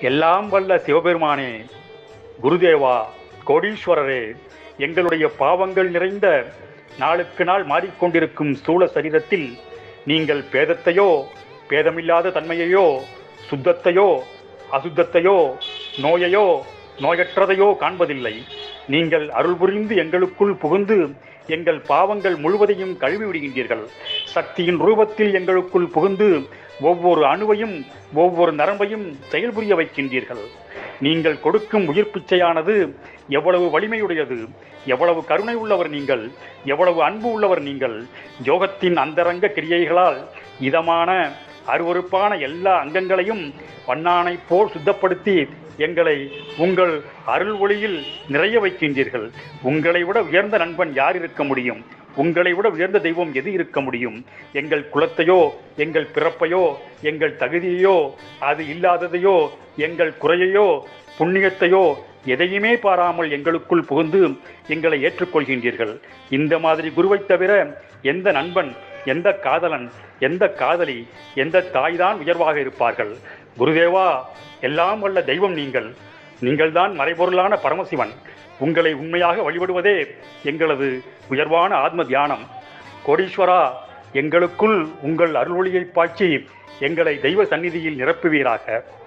எல்லாம் வல்ல சிவபெருமானே குருதேவா கோடீஸ்வரரே எங்களுடைய பாவங்கள் நிறைந்த நாளுக்கு நாள் மாறிக்கொண்டிருக்கும் ஸ்தூல சரீரத்தில் நீங்கள் பேதத்தையோ பேதமில்லாத தன்மையையோ சுத்தத்தையோ அசுத்தத்தையோ நோயையோ நோயற்றதையோ காண்பதில்லை நீங்கள் அருள் புரிந்து எங்களுக்குள் புகுந்து எங்கள் பாவங்கள் முழுவதையும் கழுவி விடுகின்றீர்கள் சக்தியின் ரூபத்தில் எங்களுக்குள் புகுந்து ஒவ்வொரு அணுவையும் ஒவ்வொரு நரம்பையும் செயல்புரிய வைக்கின்றீர்கள் நீங்கள் கொடுக்கும் உயிர் பிச்சையானது எவ்வளவு வலிமையுடையது எவ்வளவு கருணை உள்ளவர் நீங்கள் எவ்வளவு அன்பு உள்ளவர் நீங்கள் யோகத்தின் அந்தரங்க கிரியைகளால் இதமான அருவருப்பான எல்லா அங்கங்களையும் வண்ணானை போல் சுத்தப்படுத்தி எங்களை உங்கள் அருள் ஒளியில் நிறைய வைக்கின்றீர்கள் உங்களை விட உயர்ந்த நண்பன் யார் இருக்க முடியும் உங்களை விட உயர்ந்த தெய்வம் எது இருக்க முடியும் எங்கள் குலத்தையோ எங்கள் பிறப்பையோ எங்கள் தகுதியையோ அது இல்லாததையோ எங்கள் குறையையோ புண்ணியத்தையோ எதையுமே பாராமல் எங்களுக்குள் புகுந்து எங்களை ஏற்றுக்கொள்கின்றீர்கள் இந்த மாதிரி குருவைத் தவிர எந்த நண்பன் எந்த காதலன் எந்த காதலி எந்த தாய்தான் உயர்வாக இருப்பார்கள் குருதேவா எல்லாம் வல்ல தெய்வம் நீங்கள் நீங்கள்தான் மறைபொருளான பரமசிவன் உங்களை உண்மையாக வழிபடுவதே எங்களது உயர்வான ஆத்ம தியானம் கோடீஸ்வரா எங்களுக்குள் உங்கள் அருள்வொளியை பாய்ச்சி எங்களை தெய்வ சந்நிதியில் நிரப்புவீராக